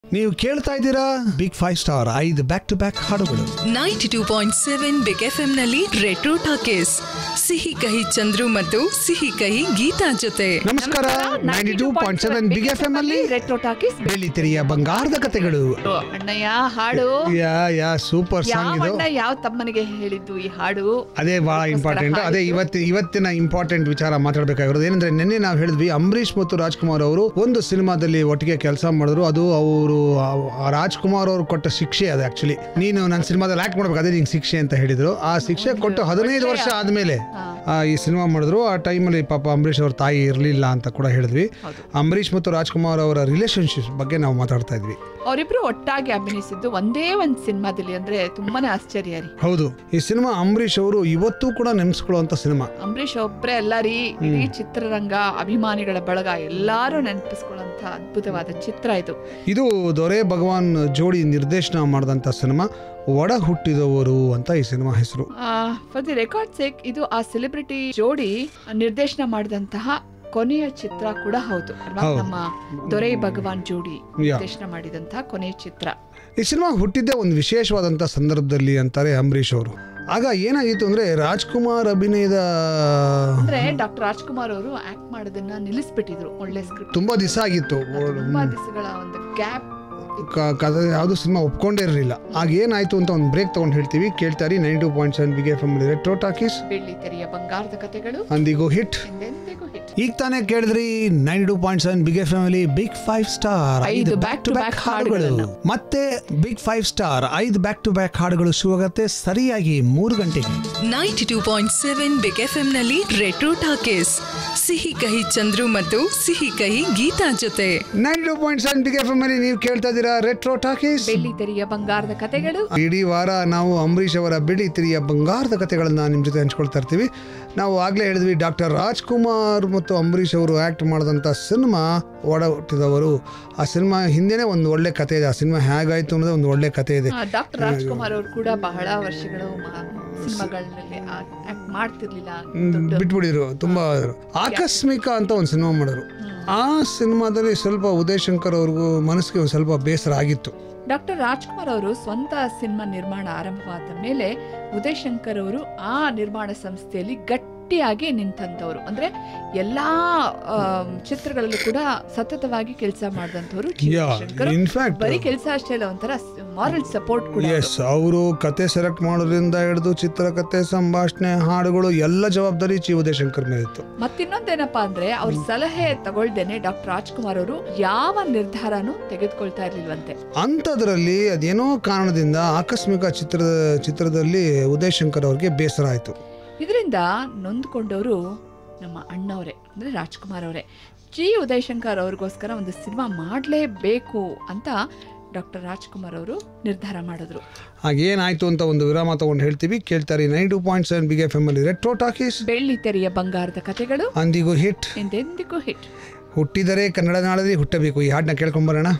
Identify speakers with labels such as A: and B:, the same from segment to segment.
A: ನೀವು ಕೇಳ್ತಾ ಇದ್ದೀರಾ ಬಿಗ್ ಫೈವ್ ಸ್ಟಾರ್ ಐದು ಬ್ಯಾಕ್ ಟು ಬ್ಯಾಕ್ ಹಾಡುಗಳು
B: ninety two point seven big F M ನಲ್ಲಿ ರೆಟ್ರೋ ಟಾಕೀಸ್ ಸಿಹಿ ಕಹಿ ಚಂದ್ರು ಮತ್ತು ಸಿಹಿ ಕಹಿ ಗೀತಾ ಜೊತೆ
A: ನಮಸ್ಕಾರ ninety two point seven big F M ಅಲ್ಲಿ
C: ರೆಟ್ರೋ ಟಾಕೀಸ್
A: ಬೆಳ್ಳಿತೆರೆಯ ಬಂಗಾರದ ಕತೆಗಳು
C: ಅಣ್ಣಯ್ಯ ಹಾಡು
A: ಯಾ ಯಾ ಸೂಪರ್
C: ಯಾವ
A: ಸಾಂಗ್ ಇದು
C: ಅಣ್ಣ ಯಾವ ತಮ್ಮನಿಗೆ ಹೇಳಿದ್ದು ಈ ಹಾಡು
A: ಅದೇ ಬಹಳ ಇಂಪಾರ್ಟೆಂಟ್ ಅದೇ ಇವತ್ತು ಇವತ್ತಿನ ಇಂಪಾರ್ಟೆಂಟ್ ವಿಚಾರ ಮಾತಾಡಬೇಕಾಗಿರೋದು ಏನಂದ್ರೆ ನಿನ್ನೆ ನಾವು ಹೇಳಿದ್ವಿ ಅಂಬರೀಷ್ ಮತ್ತು ರಾಜ್ಕುಮಾರ್ ಅವರು ಒಂದು ಸಿನಿಮಾದಲ್ಲಿ ಒಟ್ಟಿಗೆ ಕೆಲಸ ಮಾಡಿದ್ರು ಅದು ಅವರು ಆ ರಾಜ್ಕುಮಾರ್ ಅವರು ಕೊಟ್ಟ ಶಿಕ್ಷೆ ಅದು ಆಕ್ಚುಲಿ ನೀನು ನನ್ನ ಸಿನಿಮಾದಲ್ಲಿ ಆಕ್ಟ್ ಮಾಡ್ಬೇಕು ಅದೇ ನಿಂಗೆ ಶಿಕ್ಷೆ ಅಂತ ಹೇಳಿದ್ರು ಆ ಶಿಕ್ಷೆ ಕೊಟ್ಟು ಹದಿನೈದು ವರ್ಷ ಆದ್ಮೇಲೆ ಆ, ಈ ಸಿನಿಮಾ ಮಾಡಿದ್ರು ಆ ಟೈಮಲ್ಲಿ ಪಾಪ ಅಂಬರೀಷ್ ಅವ್ರ ತಾಯಿ ಇರಲಿಲ್ಲ ಅಂತ ಕೂಡ ಹೇಳಿದ್ವಿ ಅಂಬರೀಷ್ ಮತ್ತು ರಾಜ್ಕುಮಾರ್ ಅವರ ರಿಲೇಶನ್ಶಿಪ್ ಬಗ್ಗೆ ನಾವು ಮಾತಾಡ್ತಾ ಇದ್ವಿ
C: ಅವರಿಬ್ರು ಒಟ್ಟಾಗಿ ಅಭಿನಯಿಸಿದ್ದು ಒಂದೇ ಒಂದ್ ಸಿನಿಮಾದಲ್ಲಿ ಅಂದ್ರೆ ತುಂಬಾನೇ ಆಶ್ಚರ್ಯ ರೀ
A: ಹೌದು ಈ ಸಿನಿಮಾ ಅಂಬರೀಷ್ ಅವರು ಇವತ್ತು ಕೂಡ ನೆನೆಸ್ಕೊಳ್ಳುವಂತ ಸಿನಿಮಾ
C: ಅಂಬರೀಷ್ ಒಬ್ರೇ ಅಲ್ಲ ರೀ ಇಡೀ ಚಿತ್ರರಂಗ ಅಭಿಮಾನಿಗಳ ಬಳಗ ಎಲ್ಲಾರು ನೆನಪಿಸ್ಕೊಳ್ಳುವಂತ ಅದ್ಭುತವಾದ ಚಿತ್ರ ಇದು
A: ಇದು ದೊರೆ ಭಗವಾನ್ ಜೋಡಿ ನಿರ್ದೇಶನ ಮಾಡಿದಂಥ ಸಿನಿಮಾ ಒಡ ಹುಟ್ಟಿದವರು ಅಂತ ಈ ಸಿನಿಮಾ ಹೆಸರು
C: ಫಾರ್ ದಿ ರೆಕಾರ್ಡ್ ಸೇಕ್ ಇದು ಆ ಸೆಲೆಬ್ರಿಟಿ ಜೋಡಿ ನಿರ್ದೇಶನ ಮಾಡಿದಂತಹ ಕೊನೆಯ ಚಿತ್ರ ಕೂಡ ಹೌದು ಅಲ್ವಾ?
A: ಹೌದು.
C: ನಮ್ಮ ದೊರೆ ಭಗವಾನ್ ಜೋಡಿ
A: ಯಾ.
C: ನಿರ್ದೇಶನ ಮಾಡಿದಂತಹ ಕೊನೆಯ ಚಿತ್ರ
A: ಈ ಸಿನಿಮಾ ಹುಟ್ಟಿದ್ದೇ ಒಂದು ವಿಶೇಷವಾದಂಥ ಸಂದರ್ಭದಲ್ಲಿ ಅಂತಾರೆ ಅಂಬರೀಷ್ ಅವರು ಆಗ ಏನಾಗಿತ್ತು ಅಂದ್ರೆ ರಾಜ್ಕುಮಾರ್ ಅಭಿನಯದ
C: ಅಂದ್ರೆ ಡಾಕ್ಟರ್ ರಾಜ್ಕುಮಾರ್ ಅವರು ಆಕ್ಟ್ ಮಾಡೋದನ್ನ ನಿಲ್ಲಿಸ್ಬಿಟ್ಟಿದ್ರು ಒಳ್ಳೆ ಸ್ಕ್ರಿಪ್ಟ್
A: ತುಂಬಾ ದಿವಸ ಆಗಿತ್ತು
C: ತುಂಬಾ ದಿವಸಗಳ ಒಂದು ಗ್ಯಾಪ್
A: ಕ- ಕಥೆ ಯಾವುದು ಸಿನಿಮಾ ಒಪ್ಕೊಂಡೇ ಇರಲಿಲ್ಲ ಆಗ ಏನಾಯ್ತು ಅಂತ ಒಂದು ಬ್ರೇಕ್ ತಗೊಂಡು ಹೇಳ್ತೀವಿ ಕೇಳ್ತಾರೆ nine two point seven big F M retro talkies
C: ಬೆಳ್ಳಿ ತೆರೆಯ ಬಂಗಾರದ ಕಥೆಗಳು
A: ಅಂದಿಗೂ ಹಿಟ್
C: ಎಂದೆಂದಿಗೂ ಹಿಟ್
A: ಈಗ ತಾನೇ ಕೇಳಿದ್ರಿ nine two point seven big F M big five star
C: ಐದು back to back ಹಾಡುಗಳನ್ನ.
A: ಮತ್ತೆ ಬಿಗ್ ಫೈವ್ ಸ್ಟಾರ್ ಐದು ಬ್ಯಾಕ್ ಟು ಬ್ಯಾಕ್ ಹಾಡುಗಳು ಶುರುವಾಗತ್ತೆ ಸರಿಯಾಗಿ ಮೂರು ಗಂಟೆಗೆ
B: ninety two point seven big F M ನಲ್ಲಿ ರೆಟ್ರೋ ಟಾಕೀಸ್ ಸಿಹಿ ಕಹಿ ಚಂದ್ರು ಮತ್ತು ಸಿಹಿ ಕಹಿ ಗೀತಾ ಜೊತೆ
A: nine two point seven big F M ಅಲ್ಲಿ ನೀವು ಕೇಳ್ತಾ ಇದ್ದೀರಾ ರೆಟ್ರೋ ಟಾಕೀಸ್
C: ಬೆಳ್ಳಿ ತೆರೆಯ ಬಂಗಾರದ ಕಥೆಗಳು
A: ಇಡೀ ವಾರ ನಾವು ಅಂಬರೀಷ್ ಅವರ ಬಿಳಿ ತಿರಿಯ ಬಂಗಾರದ ಕಥೆಗಳನ್ನ ನಿಮ್ಮ ಜೊತೆ ಹಂಚ್ಕೊಳ್ತಾ ಇರ್ತೀವಿ ನಾವು ಆಗಲೇ ಹೇಳಿದ್ವಿ ಡಾಕ್ಟರ್ ರಾಜ್ಕುಮಾರ್ ಮತ್ತು ಅಂಬರೀಷ್ ಅವರು ಆ್ಯಕ್ಟ್ ಮಾಡಿದಂಥ ಸಿನಿಮಾ ಒಡ ಹುಟ್ಟಿದವರು ಆ ಸಿನಿಮಾ ಹಿಂದೆನೇ ಒಂದು ಒಳ್ಳೆ ಕತೆ ಇದೆ ಆ ಸಿನಿಮಾ ಹೇಗಾಯ್ತು ಅನ್ನೋದೇ ಒಂದು ಒಳ್ಳೆ ಕತೆ ಇದೆ
C: ಡಾಕ್ಟರ್ ರಾಜ್ಕುಮಾರ್ ಅವರು ಕೂಡ ಬಹಳ ವರ್ಷಗಳು ಮ- ಸಿನಿಮಾಗಳಲ್ಲಿ ಆಕ್ಟ್ ಮಾಡ್ತಿರ್ಲಿಲ್ಲ ದೊಡ್ಡ
A: ಬಿಟ್ಬಿಡಿದ್ರು ತುಂಬಾ ಆಕಸ್ಮಿಕ ಅಂತ ಒಂದು ಸಿನಿಮಾ ಮಾಡಿದ್ರು ಆ ಸಿನಿಮಾದಲ್ಲಿ ಸ್ವಲ್ಪ ಉದಯ್ ಶಂಕರ್ ಅವ್ರಿಗೂ ಮನಸ್ಸಿಗೆ ಒಂದು ಸ್ವಲ್ಪ ಬೇಸರ ಆಗಿತ್ತು
C: ಡಾಕ್ಟರ್ ರಾಜ್ಕುಮಾರ್ ಅವರು ಸ್ವಂತ ಸಿನಿಮಾ ನಿರ್ಮಾಣ ಆರಂಭವಾದ ಮೇಲೆ ಉದಯ್ ಶಂಕರ್ ಅವರು ಆ ನಿರ್ಮಾಣ ಸಂಸ್ಥೆಯಲ್ಲಿ ಗಟ್ಟಿಯಾಗಿ ನಿಂತಂತವ್ರು ಅಂದ್ರೆ ಎಲ್ಲಾ ಆಮ್, ಚಿತ್ರಗಳಲ್ಲೂ ಕೂಡ ಸತತವಾಗಿ ಕೆಲಸ ಮಾಡಿದಂತವ್ರು
A: ಇನ್ಫ್ಯಾಕ್ಟ್
C: ಬರೀ ಕೆಲಸ ಅಷ್ಟೇ ಅಲ್ಲ ಒಂಥರ ಮಾರಲ್ ಸಪೋರ್ಟ್ ಕೂಡ ಅವ್ರು.
A: ಎಸ್ ಅವರು ಕತೆ ಸೆಲೆಕ್ಟ್ ಮಾಡೋದ್ರಿಂದ ಹಿಡಿದು ಚಿತ್ರಕಥೆ ಸಂಭಾಷಣೆ ಹಾಡುಗಳು ಎಲ್ಲ ಜವಾಬ್ದಾರಿ ಚಿ ಉದಯಶಂಕರ್ ಮೇಲೆ ಇತ್ತು
C: ಮತ್ತಿನ್ನೊಂದೇನಪ್ಪಾ ಅಂದ್ರೆ ಅವ್ರ ಸಲಹೆ ತಗೊಳ್ದೇನೆ ಡಾಕ್ಟರ್ ರಾಜ್ಕುಮಾರ್ ಅವರು ಯಾವ ನಿರ್ಧಾರನೂ ತೆಗೆದುಕೊಳ್ತಾ ಇರ್ಲಿಲ್ವಂತೆ
A: ಅಂಥದ್ರಲ್ಲಿ ಅದೇನೋ ಕಾರಣದಿಂದ ಆಕಸ್ಮಿಕ ಚಿತ್ರದ ಚಿತ್ರದಲ್ಲಿ ಉದಯ್ ಶಂಕರ್ ಅವ್ರಿಗೆ ಬೇಸರ ಆಯಿತು
C: ಇದರಿಂದ ನೊಂದ್ಕೊಂಡವರು ನಮ್ಮ ಅಣ್ಣವರೇ ಅಂದ್ರೆ ರಾಜ್ಕುಮಾರ್ ಅವರೇ ಜಿ ಉದಯಶಂಕರ್ ಅವ್ರಿಗೋಸ್ಕರ ಒಂದು ಸಿನಿಮಾ ಮಾಡಲೇಬೇಕು ಅಂತ ಡಾಕ್ಟರ್ ರಾಜ್ಕುಮಾರ್ ಅವರು ನಿರ್ಧಾರ ಮಾಡಿದ್ರು
A: ಹಾಗೇನಾಯ್ತು ಅಂತ ಒಂದು ವಿರಾಮ ತಗೊಂಡು ಹೇಳ್ತೀವಿ ಕೇಳ್ತಾರೆ nine two point seven big F M ಅಲ್ಲಿ ರೆಟ್ರೋ ಟಾಕೀಸ್
C: ಬೆಳ್ಳಿ ತೆರೆಯ ಬಂಗಾರದ ಕಥೆಗಳು
A: ಅಂದಿಗೂ ಹಿಟ್
C: ಎಂದೆಂದಿಗೂ ಹಿಟ್
A: ಹುಟ್ಟಿದರೆ ಕನ್ನಡ ನಾಳದಲ್ಲಿ ಹುಟ್ಟಬೇಕು ಈ ಹಾಡನ್ನ ಕೇಳ್ಕೊಂಬರೋಣ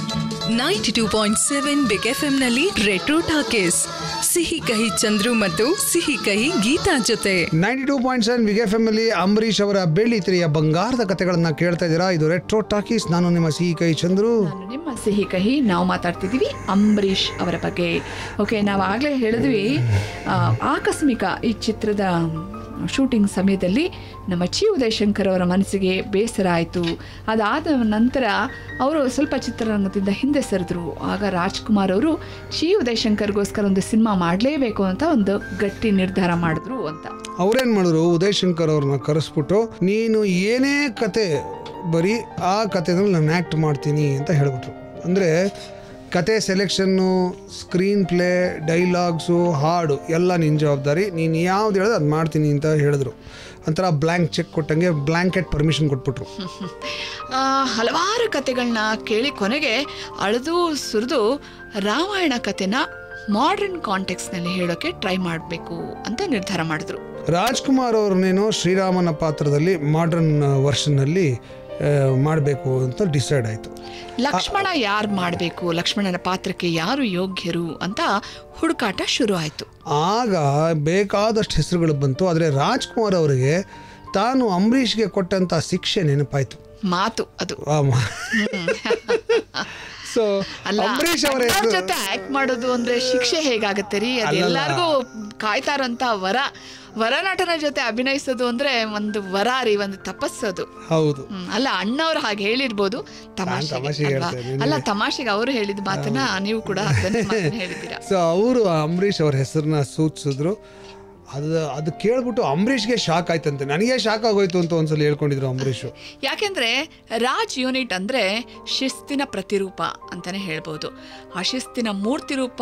B: ninety two point seven big F M ನಲ್ಲಿ ರೆಟ್ರೋ ಟಾಕೀಸ್ ಸಿಹಿ ಕಹಿ ಚಂದ್ರು ಮತ್ತು ಸಿಹಿ ಕಹಿ ಗೀತಾ ಜೊತೆ
A: ninety two point seven big F M ಅಲ್ಲಿ ಅಂಬರೀಷ್ ಅವರ ಬೆಳ್ಳಿ ತಿರಿಯ ಬಂಗಾರದ ಕಥೆಗಳನ್ನ ಕೇಳ್ತಾ ಇದ್ದೀರಾ ಇದು ರೆಟ್ರೋ ಟಾಕೀಸ್ ನಾನು ನಿಮ್ಮ ಸಿಹಿ ಕೈ ಚಂದ್ರು
C: ನಾನು ನಿಮ್ಮ ಸಿಹಿ ಕಹಿ ನಾವು ಮಾತಾಡ್ತಿದ್ದೀವಿ ಅಂಬರೀಷ್ ಅವರ ಬಗ್ಗೆ ಓಕೆ ನಾವು ಆಗಲೇ ಹೇಳಿದ್ವಿ ಆ, ಆಕಸ್ಮಿಕ ಈ ಚಿತ್ರದ ಶೂಟಿಂಗ್ ಸಮಯದಲ್ಲಿ ನಮ್ಮ ಚಿ ಉದಯಶಂಕರ್ ಅವರ ಮನಸ್ಸಿಗೆ ಬೇಸರ ಆಯಿತು ಅದಾದ ನಂತರ ಅವರು ಸ್ವಲ್ಪ ಚಿತ್ರರಂಗದಿಂದ ಹಿಂದೆ ಸರಿದ್ರು ಆಗ ರಾಜ್ಕುಮಾರ್ ಅವರು ಚಿ ಉದಯಶಂಕರ್ಗೋಸ್ಕರ ಒಂದು ಸಿನಿಮಾ ಮಾಡಲೇಬೇಕು ಅಂತ ಒಂದು ಗಟ್ಟಿ ನಿರ್ಧಾರ ಮಾಡಿದ್ರು ಅಂತ
A: ಅವ್ರೇನ್ ಮಾಡಿದ್ರು ಉದಯ್ ಶಂಕರ್ ಅವ್ರನ್ನ ಕರೆಸ್ಬಿಟ್ಟು ನೀನು ಏನೇ ಕತೆ ಬರೀ ಆ ಕತೆನಲ್ಲಿ ನಾನು ಆ್ಯಕ್ಟ್ ಮಾಡ್ತೀನಿ ಅಂತ ಹೇಳ್ಬಿಟ್ರು ಅಂದರೆ ಕತೆ ಸೆಲೆಕ್ಷನ್ನು ಸ್ಕ್ರೀನ್ ಪ್ಲೇ ಡೈಲಾಗ್ಸು ಹಾಡು ಎಲ್ಲ ನಿನ್ನ ಜವಾಬ್ದಾರಿ ನೀನು ಯಾವ್ದು ಹೇಳಿದ್ರೆ ಅದು ಮಾಡ್ತೀನಿ ಅಂತ ಹೇಳಿದ್ರು ಒಂಥರ ಬ್ಲ್ಯಾಂಕ್ ಚೆಕ್ ಕೊಟ್ಟಂಗೆ ಬ್ಲ್ಯಾಂಕೆಟ್ ಪರ್ಮಿಷನ್ ಕೊಟ್ಬಿಟ್ರು
C: ಆ, ಹಲವಾರು ಕತೆಗಳನ್ನ ಕೇಳಿ ಕೊನೆಗೆ ಅಳೆದು ಸುರಿದು ರಾಮಾಯಣ ಕತೆನ ಮಾಡರ್ನ್ ಕಾಂಟೆಕ್ಸ್ನಲ್ಲಿ ಹೇಳೋಕೆ ಟ್ರೈ ಮಾಡಬೇಕು ಅಂತ ನಿರ್ಧಾರ ಮಾಡಿದ್ರು
A: ರಾಜ್ಕುಮಾರ್ ಅವ್ರನ್ನೇನೋ ಶ್ರೀರಾಮನ ಪಾತ್ರದಲ್ಲಿ ಮಾಡರ್ನ್ ವರ್ಷನ್ನಲ್ಲಿ ಮಾಡಬೇಕು ಅಂತ ಡಿಸೈಡ್ ಆಯಿತು
C: ಲಕ್ಷ್ಮಣ ಯಾರು ಮಾಡಬೇಕು ಲಕ್ಷ್ಮಣನ ಪಾತ್ರಕ್ಕೆ ಯಾರು ಯೋಗ್ಯರು ಅಂತ ಹುಡುಕಾಟ ಶುರು ಆಯಿತು
A: ಆಗ ಬೇಕಾದಷ್ಟು ಹೆಸರುಗಳು ಬಂತು ಆದರೆ ರಾಜ್ಕುಮಾರ್ ಅವರಿಗೆ ತಾನು ಅಂಬರೀಷ್ಗೆ ಕೊಟ್ಟಂಥ ಶಿಕ್ಷೆ ನೆನಪಾಯಿತು
C: ಮಾತು ಅದು
A: ಆ ಮ- ಸೊ
C: ಅಲ್ಲ
A: ಅಂಬರೀಷ್ ಅವರ
C: ಅಣ್ಣವ್ರ
A: ಹೆಸರು
C: ಜೊತೆ ಆಕ್ಟ್ ಮಾಡೋದು ಅಂದ್ರೆ ಶಿಕ್ಷೆ ಹೇಗಾಗತ್ತೆ ರೀ ಅದು
A: ಅಲ್ಲಲ್ಲ.
C: ಎಲ್ಲಾರ್ಗೂ ಕಾಯ್ತಾ ಇರೋಂತ ವರ ವರನಟನ ಜೊತೆ ಅಭಿನಯಿಸೋದು ಅಂದ್ರೆ ಒಂದು ವರ ರೀ ಒಂದು ತಪಸ್ಸೋದು
A: ಹೌದು
C: ಹ್ಮ್. ಅಲ್ಲ ಅಣ್ಣವ್ರು ಹಾಗೆ ಹೇಳಿರ್ಬೋದು ತಮಾಷೆಗೆ
A: ತಮಾಷೆಗೆ
C: ಅಲ್ವಾ?
A: ಹೇಳ್ತೇನೆ,
C: ಅಲ್ಲ ತಮಾಷೆಗೆ ಅವರು ಹೇಳಿದ ಮಾತನ್ನ ನೀವು ಕೂಡ ಅದನ್ನೇ ಮಾತನ್ನ ಹೇಳಿದ್ದೀರಾ
A: ಸೊ ಅವರು ಅಂಬರೀಷ್ ಅವ್ರ ಹೆಸರನ್ನ ಸೂಚಿಸಿದ್ರು ಅದು ಅದು ಕೇಳ್ಬಿಟ್ಟು ಅಂಬರೀಷ್ಗೆ ಶಾಕ್ ಆಯ್ತಂತೆ ನನಗೆ ಶಾಕ್ ಆಗೋಯ್ತು ಅಂತ ಒಂದ್ಸಲ ಹೇಳ್ಕೊಂಡಿದ್ರು ಅಂಬರೀಷ್
C: ಯಾಕೆಂದ್ರೆ ರಾಜ್ ಯೂನಿಟ್ ಅಂದ್ರೆ ಶಿಸ್ತಿನ ಪ್ರತಿರೂಪ ಅಂತಾನೆ ಹೇಳ್ಬೋದು ಆ ಶಿಸ್ತಿನ ಮೂರ್ತಿ ರೂಪ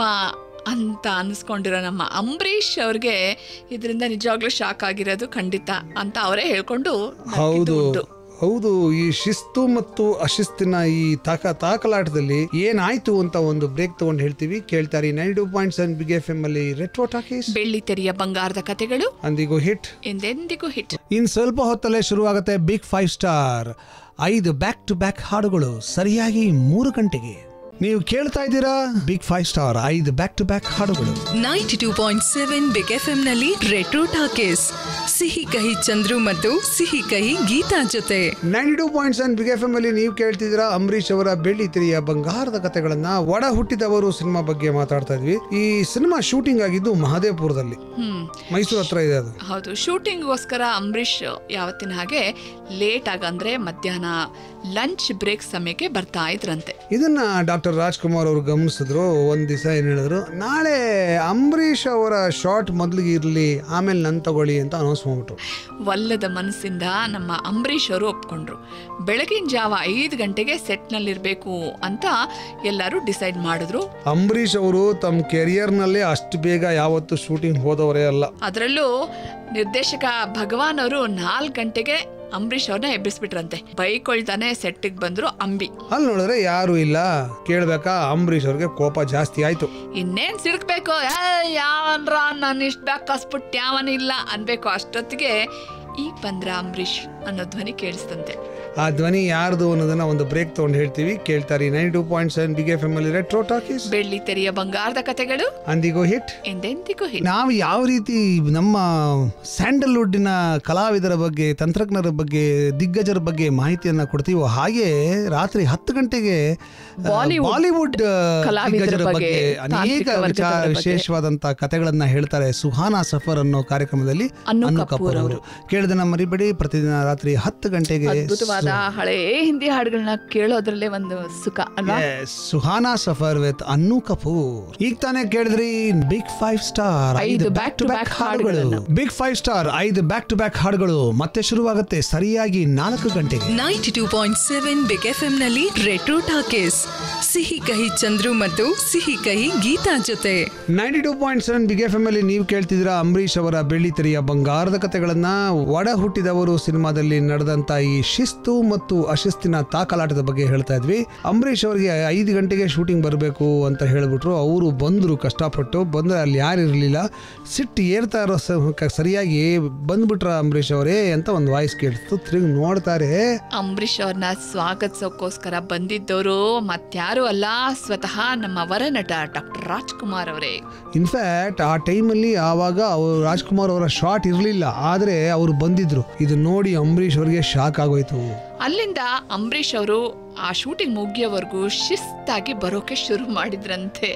C: ಅಂತ ಅನ್ಸ್ಕೊಂಡಿರೋ ನಮ್ಮ ಅಂಬರೀಷ್ ಅವ್ರಿಗೆ ಇದರಿಂದ ನಿಜವಾಗ್ಲೂ ಶಾಕ್ ಆಗಿರೋದು ಖಂಡಿತ ಅಂತ ಅವರೇ ಹೇಳ್ಕೊಂಡು
A: ಹೌದು
C: ನಕ್ಕಿದ್ದು ಉಂಟು.
A: ಹೌದು ಈ ಶಿಸ್ತು ಮತ್ತು ಅಶಿಸ್ತಿನ ಈ ತಾಕ ತಾಕಲಾಟದಲ್ಲಿ ಏನಾಯ್ತು ಅಂತ ಒಂದು ಬ್ರೇಕ್ ತಗೊಂಡು ಹೇಳ್ತೀವಿ ಕೇಳ್ತಾರೆ nine two point seven big F M ಅಲ್ಲಿ ರೆಟ್ರೋ ಟಾಕೀಸ್
C: ಬೆಳ್ಳಿ ತೆರೆಯ ಬಂಗಾರದ ಕತೆಗಳು
A: ಅಂದಿಗೂ ಹಿಟ್
C: ಎಂದೆಂದಿಗೂ ಹಿಟ್
A: ಇನ್ ಸ್ವಲ್ಪ ಹೊತ್ತಲ್ಲೇ ಶುರುವಾಗುತ್ತೆ ಬಿಗ್ ಫೈವ್ ಸ್ಟಾರ್ ಐದು ಬ್ಯಾಕ್ ಟು ಬ್ಯಾಕ್ ಹಾಡುಗಳು ಸರಿಯಾಗಿ ಮೂರು ಗಂಟೆಗೆ ನೀವು ಕೇಳ್ತಾ ಇದ್ದೀರಾ ಬಿಗ್ ಫೈವ್ ಸ್ಟಾರ್ ಐದು ಬ್ಯಾಕ್ ಟು ಬ್ಯಾಕ್ ಹಾಡುಗಳು
B: ninety two point seven big F ನಲ್ಲಿ ರೆಟ್ರೋ ಟಾಕೀಸ್ ಸಿಹಿ ಕಹಿ ಚಂದ್ರು ಮತ್ತು ಸಿಹಿ ಕಹಿ ಗೀತಾ ಜೊತೆ
A: ninety two point seven big F M ಅಲ್ಲಿ ನೀವು ಕೇಳ್ತಿದ್ದೀರಾ ಅಂಬರೀಷ್ ಅವರ ಬೆಳ್ಳಿ ತೆರೆಯ ಬಂಗಾರದ ಕಥೆಗಳನ್ನ ಒಡ ಹುಟ್ಟಿದವರು ಸಿನಿಮಾ ಬಗ್ಗೆ ಮಾತಾಡ್ತಾ ಇದ್ವಿ ಈ ಸಿನಿಮಾ ಶೂಟಿಂಗ್ ಆಗಿದ್ದು ಮಹದೇವಪುರದಲ್ಲಿ
C: ಹ್ಮ್
A: ಮೈಸೂರು ಹತ್ರ ಇದೆ ಅದು
C: ಹೌದು ಶೂಟಿಂಗ್ಗೋಸ್ಕರ ಅಂಬರೀಷ್ ಯಾವತ್ತಿನ ಹಾಗೆ ಲೇಟ್ ಆಗ ಅಂದ್ರೆ ಮಧ್ಯಾಹ್ನ ಲಂಚ್ ಬ್ರೇಕ್ ಸಮಯಕ್ಕೆ ಬರ್ತಾ ಇದ್ರಂತೆ
A: ಇದನ್ನ ಡಾಕ್ಟರ್ ರಾಜ್ಕುಮಾರ್ ಅವರು ಗಮನಿಸಿದ್ರು ಒಂದ್ ದಿವಸ ಏನ್ ಹೇಳಿದ್ರು ನಾಳೆ ಅಂಬರೀಷ್ ಅವರ ಶಾರ್ಟ್ ಮೊದಲಿಗೆ ಇರ್ಲಿ ಆಮೇಲೆ ನನ್ ತಗೊಳ್ಳಿ ಅಂತ ಅನೌನ್ಸ್ ಮಾಡ್ಬಿಟ್ರು
C: ಒಲ್ಲದ ಮನಸ್ಸಿಂದ ನಮ್ಮ ಅಂಬರೀಷ್ ಅವರು ಒಪ್ಕೊಂಡ್ರು ಬೆಳಗಿನ ಜಾವ ಐದು ಗಂಟೆಗೆ ಸೆಟ್ನಲ್ಲಿರಬೇಕು ಅಂತ ಎಲ್ಲರೂ ಡಿಸೈಡ್ ಮಾಡಿದ್ರು
A: ಅಂಬರೀಷ್ ಅವರು ತಮ್ಮ ಕೆರಿಯರ್ನಲ್ಲೇ ಅಷ್ಟು ಬೇಗ ಯಾವತ್ತು ಶೂಟಿಂಗ್ ಹೋದವರೇ ಅಲ್ಲ
C: ಅದರಲ್ಲೂ ನಿರ್ದೇಶಕ ಭಗವಾನ್ ಅವರು ನಾಲ್ಕು ಗಂಟೆಗೆ ಅಂಬರೀಷ್ ಅವ್ರನ್ನ ಎಬ್ಬಿಸ್ಬಿಟ್ರಂತೆ ಬೈಕೊಳ್ತಾನೆ ಸೆಟ್ಟಿಗೆ ಬಂದ್ರು ಅಂಬಿ
A: ಅಲ್ಲಿ ನೋಡಿದ್ರೆ ಯಾರು ಇಲ್ಲ ಕೇಳ್ಬೇಕಾ ಅಂಬರೀಷ್ ಅವ್ರಿಗೆ ಕೋಪ ಜಾಸ್ತಿ ಆಯ್ತು
C: ಇನ್ನೇನ್ ಸಿಡ್ಕ್ಬೇಕು ಯಾವನ್ರ ನಾನು ಇಷ್ಟ ಬ್ಯಾಕ್ ಕಸ್ಬಿಟ್ಟು ಯಾವನಿಲ್ಲ ಅನ್ಬೇಕು ಅಷ್ಟೊತ್ತಿಗೆ ಈಗ ಬಂದ್ರ ಅಂಬರೀಷ್ ಅನ್ನೋ ಧ್ವನಿ ಕೇಳಿಸ್ತಂತೆ
A: ಆ ಧ್ವನಿ ಯಾರ್ದು ಅನ್ನೋದನ್ನ ಒಂದು ಬ್ರೇಕ್ ತಗೊಂಡು ಹೇಳ್ತೀವಿ ಕೇಳ್ತಾರೆ nine two point seven big F M ಅಲ್ಲಿ ರೆಟ್ರೋ ಟಾಕೀಸ್
C: ಬೆಳ್ಳಿ ತೆರೆಯ ಬಂಗಾರದ ಕತೆಗಳು
A: ಅಂದಿಗೋ ಹಿಟ್
C: ಎಂದೆಂದಿಗೂ ಹಿ
A: ನಾವು ಯಾವ ರೀತಿ ನಮ್ಮ ಸ್ಯಾಂಡಲ್ವುಡ್ಡಿನ ಕಲಾವಿದರ ಬಗ್ಗೆ ತಂತ್ರಜ್ಞರ ಬಗ್ಗೆ ದಿಗ್ಗಜರ ಬಗ್ಗೆ ಮಾಹಿತಿಯನ್ನ ಕೊಡ್ತೀವೋ ಹಾಗೆ ರಾತ್ರಿ ಹತ್ತು ಗಂಟೆಗೆ ಆ,
C: ಬಾಲಿವುಡ್
A: ಬಾಲಿವುಡ್ ಆ,
C: ಕಲಾವಿದರ
A: ದಿಗ್ಗಜರ
C: ಬಗ್ಗೆ,
A: ಬಗ್ಗೆ ಅನೇಕ
C: ತಾಂತ್ರಿಕ
A: ವಿಚಾರ
C: ವರ್ಗದವರ ಬಗ್ಗೆ.
A: ವಿಶೇಷವಾದಂತ ಕಥೆಗಳನ್ನ ಹೇಳ್ತಾರೆ ಸುಹಾನಾ ಸಫರ್ ಅನ್ನೋ ಕಾರ್ಯಕ್ರಮದಲ್ಲಿ
C: ಅನ್ನು
A: ಅನ್ನು
C: ಕಪೂರ್
A: ಕಪೂರ್ ಅವರು ಕೇಳಿದನ ಮರಿಬೇಡಿ ಪ್ರತಿದಿನ ರಾತ್ರಿ ಹತ್ತು ಗಂಟೆಗೆ
C: ಅದ್ಭುತವಾದ ಹಳೇ ಹಿಂದಿ ಹಾಡುಗಳನ್ನ ಕೇಳೋದ್ರಲ್ಲೇ ಒಂದು ಸುಖ ಅಲ್ವಾ
A: Yes, ಸುಹಾನಾ ಸಫರ್ ವಿತ್ ಅನ್ನು ಕಪೂರ್ ಈಗ ತಾನೇ ಕೇಳಿದ್ರಿ ಬಿಗ್ ಫೈವ್ ಸ್ಟಾರ್ ಐದು ಬ್ಯಾಕ್ ಟು ಬ್ಯಾಕ್ ಹಾಡುಗಳು ಬಿಗ್ ಫೈವ್ ಸ್ಟಾರ್ ಐದು ಬ್ಯಾಕ್ ಟು ಬ್ಯಾಕ್ ಹಾಡುಗಳು ಮತ್ತೆ ಶುರುವಾಗುತ್ತೆ ಸರಿಯಾಗಿ ನಾಲ್ಕು ಗಂಟೆಗೆ
B: ninety two point seven big F ನಲ್ಲಿ ರೆಟ್ರೋ ಟಾಕೀಸ್ ಸಿಹಿ ಕಹಿ ಚಂದ್ರು ಮತ್ತು ಸಿಹಿ ಕಹಿ ಗೀತಾ ಜೊತೆ
A: ninety two point seven big F M ಅಲ್ಲಿ ನೀವು ಕೇಳ್ತಿದ್ರ ಅಂಬರೀಷ್ ಅವರ ಬೆಳ್ಳಿ ತೆರೆಯ ಬಂಗಾರದ ಕಥೆಗಳನ್ನ ಒಡ ಹುಟ್ಟಿದವರು ಸಿನಿಮಾದಲ್ಲಿ ನಡೆದಂತ ಈ ಶಿಸ್ತು ಮತ್ತು ಅಶಿಸ್ತಿನ ತಾಕಲಾಟದ ಬಗ್ಗೆ ಹೇಳ್ತಾ ಇದ್ವಿ ಅಂಬರೀಷ್ ಅವರಿಗೆ ಐದು ಗಂಟೆಗೆ ಶೂಟಿಂಗ್ ಬರಬೇಕು ಅಂತ ಹೇಳ್ಬಿಟ್ರು ಅವರು ಬಂದ್ರು ಕಷ್ಟಪಟ್ಟು ಬಂದ್ರೆ ಅಲ್ಲಿ ಯಾರು ಇರಲಿಲ್ಲ ಸಿಟ್ಟು ಏರ್ತಾ ಇರೋ ಸ- ಕ- ಸರಿಯಾಗಿ ಬಂದ್ಬಿಟ್ರ ಅಂಬರೀಷ್ ಅವರೇ ಅಂತ ಒಂದು ವಾಯ್ಸ್ ಕೇಳಿಸ್ತು ತಿರುಗಿ ನೋಡ್ತಾರೆ
C: ಅಂಬರೀಷ್ ಅವ್ರನ್ನ ಸ್ವಾಗತಿಸೋಕೋಸ್ಕರ ಬಂದಿದ್ದವರು ಮತ್ಯಾರು ಅಲ್ಲ ಸ್ವತಃ ನಮ್ಮ ವರನಟ ಡಾಕ್ಟರ್ ರಾಜ್ಕುಮಾರ್ ಅವರೇ
A: ಇನ್ಫ್ಯಾಕ್ಟ್ ಆ ಟೈಮಲ್ಲಿ ಆವಾಗ ಅವರು ರಾಜ್ಕುಮಾರ್ ಅವರ ಶಾಟ್ ಇರಲಿಲ್ಲ ಆದರೆ ಅವರು ಬಂದಿದ್ರು ಇದು ನೋಡಿ ಅಂಬರೀಷ್ ಅವರಿಗೆ ಶಾಕ್ ಆಗೋಯ್ತು
C: ಅಲ್ಲಿಂದ ಅಂಬರೀಷ್ ಅವರು ಆ ಶೂಟಿಂಗ್ ಮುಗಿಯೋವರೆಗೂ ಶಿಸ್ತಾಗಿ ಬರೋಕೆ ಶುರು ಮಾಡಿದ್ರಂತೆ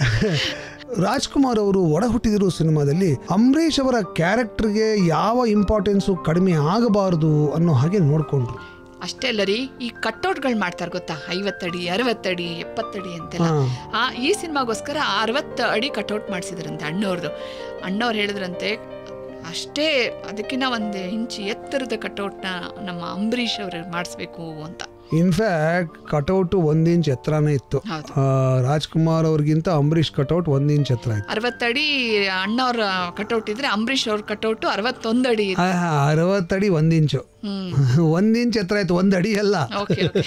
A: ರಾಜ್ಕುಮಾರ್ ಅವರು ಒಡ ಹುಟ್ಟಿದಿರೋ ಸಿನಿಮಾದಲ್ಲಿ ಅಂಬರೀಷ್ ಅವರ ಕ್ಯಾರೆಕ್ಟರ್ಗೆ ಯಾವ ಇಂಪಾರ್ಟೆನ್ಸು ಕಡಿಮೆ ಆಗಬಾರದು ಅನ್ನೋ ಹಾಗೆ ನೋಡ್ಕೊಂಡ್ರು
C: ಅಷ್ಟೇ ಅಲ್ಲ ರೀ ಈ ಕಟ್ಔಟ್ಗಳು ಮಾಡ್ತಾರೆ ಗೊತ್ತಾ ಐವತ್ತಡಿ ಅರವತ್ತಡಿ ಎಪ್ಪತ್ತಡಿ ಅಂತೆಲ್ಲ
A: ಹಾ.
C: ಆ ಈ ಸಿನಿಮಾಗೋಸ್ಕರ ಅರವತ್ತು ಅಡಿ ಕಟ್ಔಟ್ ಮಾಡಿಸಿದ್ರಂತೆ ಅಣ್ಣವ್ರದ್ದು ಅಣ್ಣವ್ರು ಹೇಳಿದ್ರಂತೆ ಅಷ್ಟೇ ಅದಕ್ಕಿಂತ ಒಂದು ಇಂಚು ಎತ್ತರದ ಕಟ್ಔಟ್ನ ನಮ್ಮ ಅಂಬರೀಷ್ ಅವರು ಮಾಡಿಸ್ಬೇಕು ಅಂತ
A: ಇನ್ಫ್ಯಾಕ್ಟ್ ಕಟೌಟ್ ಒಂದ್ ಇಂಚ್ ಎತ್ತರನೇ ಇತ್ತು
C: ಹೌದು.
A: ಆ, ರಾಜ್ಕುಮಾರ್ ಅವ್ರಿಗಿಂತ ಅಂಬರೀಷ್ ಕಟೌಟ್ ಒಂದ್ ಇಂಚ್ ಎತ್ತರ ಇತ್ತು
C: ಅರವತ್ತಡಿ ಅಣ್ಣವ್ರ ಕಟ್ಔಟ್ ಇದ್ರೆ ಅಂಬರೀಷ್ ಅವ್ರ ಕಟ್ಔಟು ಅರವತ್ತೊಂದು ಅಡಿ ಇದೆ.
A: ಆ, ಅರವತ್ತಡಿ ಒಂದ್ ಇಂಚು
C: ಹ್ಮ್
A: ಒಂದ್ ಇಂಚ್ ಎತ್ತರ ಆಯ್ತು ಒಂದ್ ಅಡಿ ಅಲ್ಲ
C: ಓಕೆ ಓಕೆ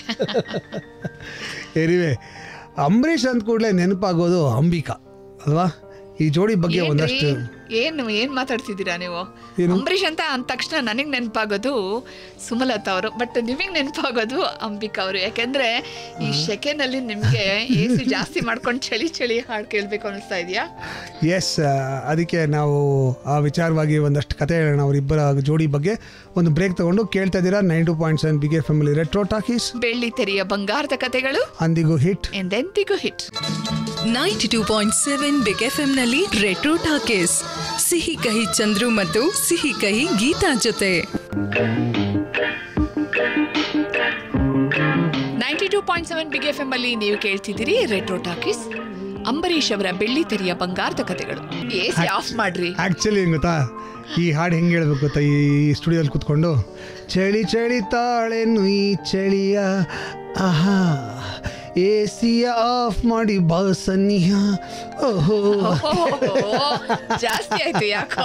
A: ಎರಿವೆ ಅಂಬರೀಷ್ ಅಂದ ಕೂಡಲೇ ನೆನಪಾಗೋದು ಅಂಬಿಕಾ ಅಲ್ವಾ ಈ ಜೋಡಿ ಬಗ್ಗೆ ಒಂದಷ್ಟು
C: ಏನು ಏನ್ ಮಾತಾಡ್ತಿದ್ದೀರಾ ನೀವು
A: ಏನು?
C: ಅಂಬರೀಷ್ ಅಂತ ಅಂದ ತಕ್ಷಣ ನನಗೆ ನೆನಪಾಗೋದು ಸುಮಲತಾ ಅವರು ಬಟ್ ನಿಮಗೆ ನೆನಪಾಗೋದು ಅಂಬಿಕಾ ಅವರು ಯಾಕೆಂದ್ರೆ ಈ ಸೆಕೆನಲ್ಲಿ ನಿಮ್ಗೆ ಎ ಸಿ ಜಾಸ್ತಿ ಮಾಡ್ಕೊಂಡು ಚಳಿ ಚಳಿ ಹಾಡು ಕೇಳ್ಬೇಕು ಅನಿಸ್ತಾ ಇದೆಯಾ
A: ಎಸ್ ಅದಕ್ಕೆ ನಾವು ಆ ವಿಚಾರವಾಗಿ ಒಂದಷ್ಟು ಕತೆ ಹೇಳೋಣ ಅವರಿಬ್ಬರ ಜೋಡಿ ಬಗ್ಗೆ ಒಂದು ಬ್ರೇಕ್ ತಗೊಂಡು ಕೇಳ್ತಾ ಇದ್ದೀರಾ nine two point seven big family retro talkies
C: ಬೆಳ್ಳಿ ತೆರೆಯ ಬಂಗಾರದ ಕತೆಗಳು
A: ಅಂದಿಗೂ ಹಿಟ್
C: ಎಂದೆಂದಿಗೂ hit
B: ninety two point seven big F ನಲ್ಲಿ ರೆಟ್ರೋ ಟಾಕೀಸ್ ಸಿಹಿ ಕಹಿ ಚಂದ್ರು ಮತ್ತು ಸಿಹಿ ಕಹಿ ಗೀತಾ ಜೊತೆ
C: ninety two point seven big F M ಅಲ್ಲಿ ನೀವು ಕೇಳ್ತಿದ್ದೀರಿ ರೆಟ್ರೋ ಟಾಕೀಸ್ ಅಂಬರೀಷ್ ಅವರ ಬೆಳ್ಳಿ ತೆರೆಯ ಬಂಗಾರದ ಕತೆಗಳು ಎ ಸಿ ಆಫ್ ಮಾಡ್ರಿ
A: ಆ್ಯಕ್ಚುಲಿ ಹೆಂಗ್ ಗೊತ್ತಾ ಈ ಹಾಡು ಹೆಂಗೆ ಹೇಳ್ಬೇಕು ಗೊತ್ತಾ ಈ ಸ್ಟುಡಿಯೋದಲ್ಲಿ ಕೂತ್ಕೊಂಡು ಚಳಿ ಚಳಿ ತಾಳೆನು ಈ ಚಳಿಯ ಆಹಾ ಎ ಸಿಯ ಆಫ್ ಮಾಡಿ ಬಾಸನಿಯ ಓಹೋ
C: ಓಹೋ, ಜಾಸ್ತಿ ಆಯ್ತು ಯಾಕೋ